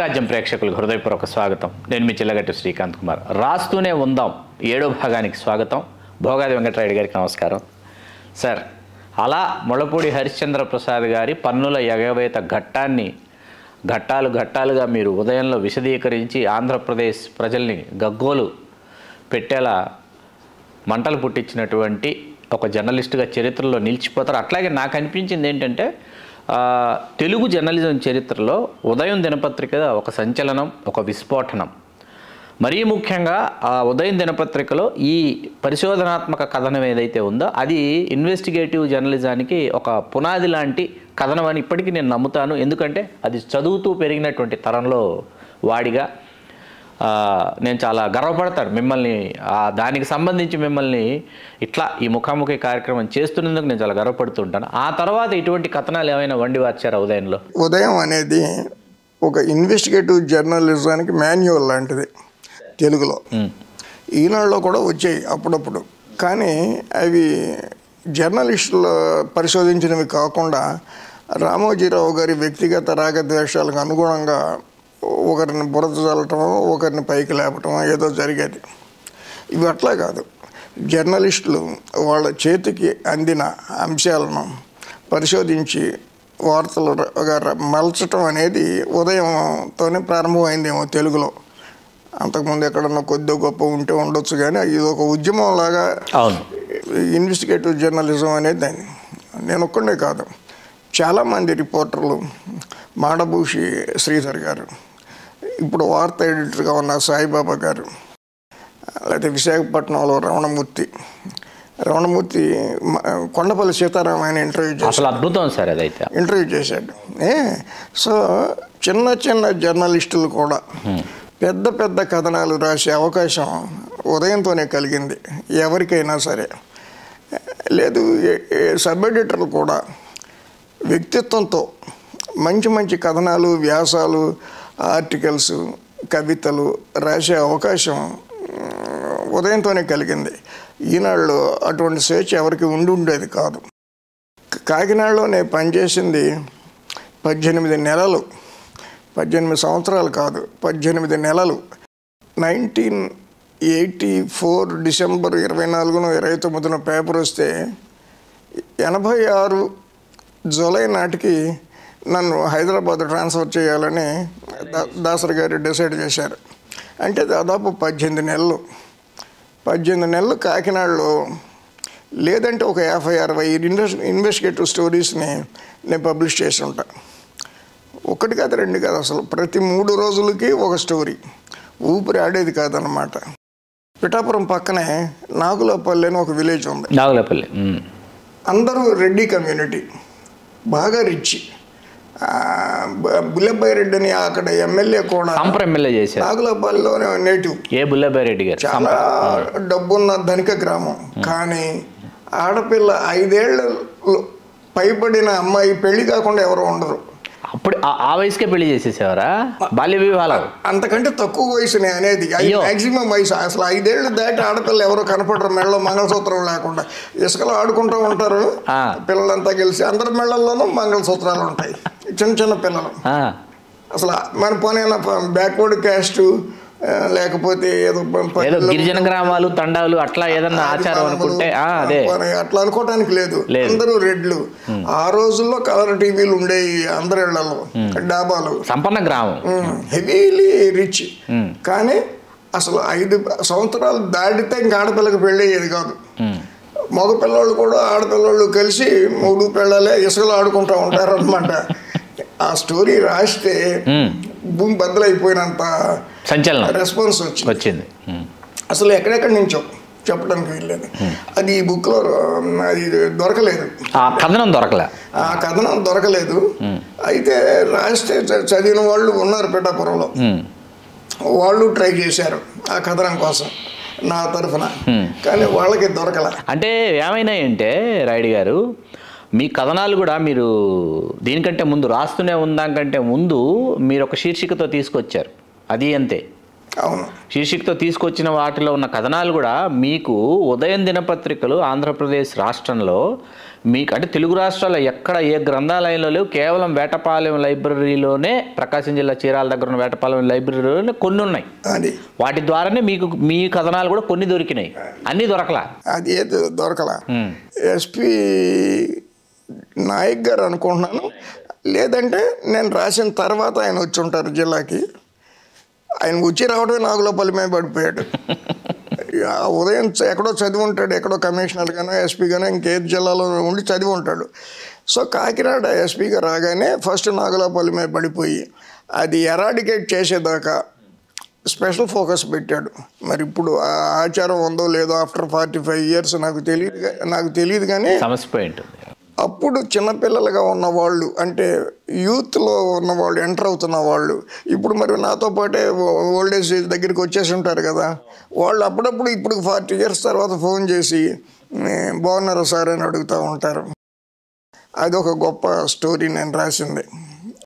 రాజ్యం ప్రేక్షకులకు హృదయపూర్వక స్వాగతం నేను మీ చిల్లగట్టి శ్రీకాంత్ కుమార్ రాస్తూనే ఉందాం ఏడో భాగానికి స్వాగతం భోగాది వెంకటరాయుడు గారికి నమస్కారం సార్ అలా ముళ్ళపూడి హరిశ్చంద్ర ప్రసాద్ గారి పన్నుల ఎగవేత ఘట్టాన్ని ఘట్టాలు ఘట్టాలుగా మీరు ఉదయంలో విశదీకరించి ఆంధ్రప్రదేశ్ ప్రజల్ని గగ్గోలు పెట్టేలా మంటలు పుట్టించినటువంటి ఒక జర్నలిస్టుగా చరిత్రలో నిలిచిపోతారు అట్లాగే నాకు అనిపించింది ఏంటంటే ఆ, తెలుగు జర్నలిజం చరిత్రలో ఉదయం దినపత్రిక ఒక సంచలనం ఒక విస్ఫోటనం మరీ ముఖ్యంగా ఆ ఉదయం దినపత్రికలో ఈ పరిశోధనాత్మక కథనం ఏదైతే ఉందో అది ఇన్వెస్టిగేటివ్ జర్నలిజానికి ఒక పునాది లాంటి కథనం అని ఇప్పటికీ నేను నమ్ముతాను ఎందుకంటే అది చదువుతూ పెరిగినటువంటి తరంలో వాడిగా ఆ, నేను చాలా గర్వపడతాను మిమ్మల్ని ఆ, దానికి సంబంధించి మిమ్మల్ని ఇట్లా ఈ ముఖాముఖి కార్యక్రమం చేస్తున్నందుకు నేను చాలా గర్వపడుతుంటాను ఆ తర్వాత ఇటువంటి కథనాలు ఏమైనా వండి వచ్చారా ఉదయంలో ఉదయం అనేది ఒక ఇన్వెస్టిగేటివ్ జర్నలిజానికి మాన్యువల్ లాంటిది తెలుగులో ఉమ్, ఈనాడులో కూడా వచ్చాయి అప్పుడప్పుడు కానీ అవి జర్నలిస్టులు పరిశోధించినవి కాకుండా రామోజీరావు గారి వ్యక్తిగత రాగద్వేషాలకు అనుగుణంగా ఒకరిని బురద చల్లటమో ఒకరిని పైకి లేపటమో ఏదో జరిగేది ఇవి అట్లా కాదు జర్నలిస్టులు వాళ్ళ చేతికి అందిన అంశాలను పరిశోధించి వార్తలుగా ర- మలచటం అనేది ఉదయంతోనే ప్రారంభమైందేమో తెలుగులో అంతకుముందు ఎక్కడన్నా కొద్ది గొప్ప ఉంటే ఉండొచ్చు కానీ ఇది ఒక ఉద్యమం లాగా అవును ఇన్వెస్టిగేటివ్ జర్నలిజం అనేది దాన్ని నేను ఒక్కడే కాదు చాలామంది రిపోర్టర్లు మాడభూషి శ్రీధర్ గారు ఇప్పుడు వార్త ఎడిటర్గా ఉన్న సాయిబాబా గారు లేకపోతే విశాఖపట్నంలో రమణమూర్తి రమణమూర్తి మ- కొండపల్లి సీతారామాయణ ఇంటర్వ్యూ చేశారు అసలు అద్భుతం సార్ అదైతే ఇంటర్వ్యూ చేశాడు ఏ సో చిన్న చిన్న జర్నలిస్టులు కూడా పెద్ద పెద్ద కథనాలు రాసే అవకాశం ఉదయంతోనే కలిగింది ఎవరికైనా సరే లేదు ఏ- ఏ సబ్ ఎడిటర్లు కూడా వ్యక్తిత్వంతో మంచి మంచి కథనాలు వ్యాసాలు ఆర్టికల్స్ కవితలు రాసే అవకాశం ఉమ్, ఉదయంతోనే కలిగింది ఈనాళ్ళు అటువంటి స్వేచ్ఛ ఎవరికి ఉండి ఉండేది కాదు కాకినాడలో నేను పనిచేసింది పద్దెనిమిది నెలలు పద్దెనిమిది సంవత్సరాలు కాదు పద్దెనిమిది నెలలు నైన్టీన్ ఎయిటీ ఫోర్ డిసెంబర్ ఇరవై నాలుగున ఇరవై తొమ్మిదిన పేపర్ వస్తే ఎనభై ఆరు జూలై నాటికి నన్ను హైదరాబాద్ ట్రాన్స్ఫర్ చేయాలని దా- దాసరి గారు డిసైడ్ చేశారు అంటే దాదాపు పద్దెనిమిది నెలలు పద్దెనిమిది నెలలు కాకినాడలో లేదంటే ఒక యాభై అరవై ఇన్వెస్ ఇన్వెస్టిగేటివ్ స్టోరీస్ని నేను పబ్లిష్ చేసి ఉంటా ఒకటి కాదు రెండు కాదు అసలు ప్రతి మూడు రోజులకి ఒక స్టోరీ ఊపిరి ఆడేది కాదనమాట పిఠాపురం పక్కనే నాగులపల్లి అని ఒక విలేజ్ ఉంది నాగులపల్లి ఉమ్, అందరూ రెడ్డి కమ్యూనిటీ బాగా రిచ్ ఆ, బ- బుల్లెబ్బాయి రెడ్డి అని అక్కడ ఎమ్మెల్యే కూడా సంప్ర ఎమ్మెల్యే చేశారు నాగులపల్లిలోనే నేటివ్ ఏ బుల్లబాయ్ రెడ్డి గారు చాలా డబ్బున్న ధనిక గ్రామం కానీ ఆడపిల్ల ఐదేళ్ళు పైబడిన అమ్మాయి పెళ్లి కాకుండా ఎవరు ఉండరు అప్పుడు ఆ- ఆ వయసుకే పెళ్లి చేసేసేవారా బాల్య వివాహాలు అంతకంటే తక్కువ వయసునే అనేది అయ్యో. మాక్సిమం వయసు అసలు ఐదేళ్ళు దాటి ఆడపిల్ల ఎవరు కనపడరు మెడలో మంగళసూత్రం లేకుండా ఇసుకలో ఆడుకుంటూ ఉంటారు ఆ. పిల్లలంతా కలిసి అందరి మెడల్లోనూ మంగళసూత్రాలు ఉంటాయి చిన్న చిన్న పిల్లలు ఆ, అసలు మన పోనీ బ్యాక్వర్డ్ క్యాస్ట్ లేకపోతే ఏదో ప- ఏదో పల్లెల్లో గిరిజన గ్రామాలు తండాలు అట్లా ఏదన్నా ఆచారం అనుకుంటే ఆ, అదే పోనీ అట్లా అనుకోవటానికి లేదు లేదు. అందరూ రెడ్లు ఆ రోజుల్లో కలర్ టీవీలు ఉండేవి అందరి ఇళ్లలో డాబాలు సంపన్న గ్రామం హెవీలీ రిచ్ ఉమ్, కానీ అసలు ఐదు సంవత్సరాలు దాటితే ఇంకా ఆడపిల్లకి పెళ్ళయ్యేది కాదు ఉమ్. మగ పిల్లలు కూడా ఆడపిల్లలు కలిసి మూడు పిల్లలే ఇసుకలో ఆడుకుంటూ ఉంటారు అనమాట ఆ స్టోరీ రాస్తే ఉమ్. భూమి బద్దలైపోయినంత సంచలనం రెస్పాన్స్ వచ్చింది వచ్చింది ఉమ్, అసలు ఎక్కడెక్కడి నుంచో చెప్పడానికి వీల్లేదు అది ఈ బుక్లో అది దొరకలేదు ఆ కథనం దొరకలే ఆ కథనం దొరకలేదు అయితే రాస్తే చ- చదివిన వాళ్ళు ఉన్నారు పిఠాపురంలో ఉమ్, వాళ్ళు ట్రై చేశారు ఆ కథనం కోసం నా తరఫున కానీ వాళ్ళకి దొరకల అంటే ఏమైనాయంటే రాయుడు గారు మీ కథనాలు కూడా మీరు దీనికంటే ముందు రాస్తూనే ఉందాకంటే ముందు మీరు ఒక శీర్షికతో తీసుకొచ్చారు అది అంతే అవును శీర్షికతో తీసుకొచ్చిన వాటిలో ఉన్న కథనాలు కూడా మీకు ఉదయం దినపత్రికలు ఆంధ్రప్రదేశ్ రాష్ట్రంలో మీకు అంటే తెలుగు రాష్ట్రాల్లో ఎక్కడ ఏ గ్రంథాలయంలో లేవు కేవలం వేటపాలెం లైబ్రరీలోనే ప్రకాశం జిల్లా చీరాల దగ్గర ఉన్న వేటపాలెం లైబ్రరీలోనే కొన్ని ఉన్నాయి అది వాటి ద్వారానే మీకు మీ కథనాలు కూడా కొన్ని దొరికినాయి అన్నీ దొరకలా అది ఏది దొరకలా ఉమ్. ఎస్పి నాయక్ గారు అనుకుంటున్నాను లేదంటే నేను రాసిన తర్వాత ఆయన వచ్చి ఉంటారు జిల్లాకి ఆయన వచ్చి రావడమే నాగులోపల్లి మీద పడిపోయాడు ఆ ఉదయం చ- ఎక్కడో చదివి ఉంటాడు ఎక్కడో కమిషనర్ గానో ఎస్పీ గానో ఇంకే జిల్లాలో ఉండి చదివి ఉంటాడు సో కాకినాడ ఎస్పీగా రాగానే ఫస్ట్ నాగులోపల్లి మీద పడిపోయి అది ఎరాడికేట్ చేసేదాకా స్పెషల్ ఫోకస్ పెట్టాడు మరి ఇప్పుడు ఆ ఆచారం ఉందో లేదో ఆఫ్టర్ ఫార్టీ ఫైవ్ ఇయర్స్ నాకు తెలియదు గా- నాకు తెలియదు కానీ సమస్య పోయి ఉంటుంది అప్పుడు చిన్నపిల్లలుగా ఉన్న వాళ్ళు అంటే యూత్లో ఉన్న వాళ్ళు ఎంటర్ అవుతున్న వాళ్ళు ఇప్పుడు మరి నాతో పాటే ఓల్డ్ ఏజ్ దగ్గరికి వచ్చేసి ఉంటారు కదా వాళ్ళు అప్పుడప్పుడు ఇప్పుడు ఫార్టీ ఇయర్స్ తర్వాత ఫోన్ చేసి "ఏ, బాగున్నారా సార్ అని అడుగుతూ ఉంటారు అది ఒక గొప్ప స్టోరీ నేను రాసింది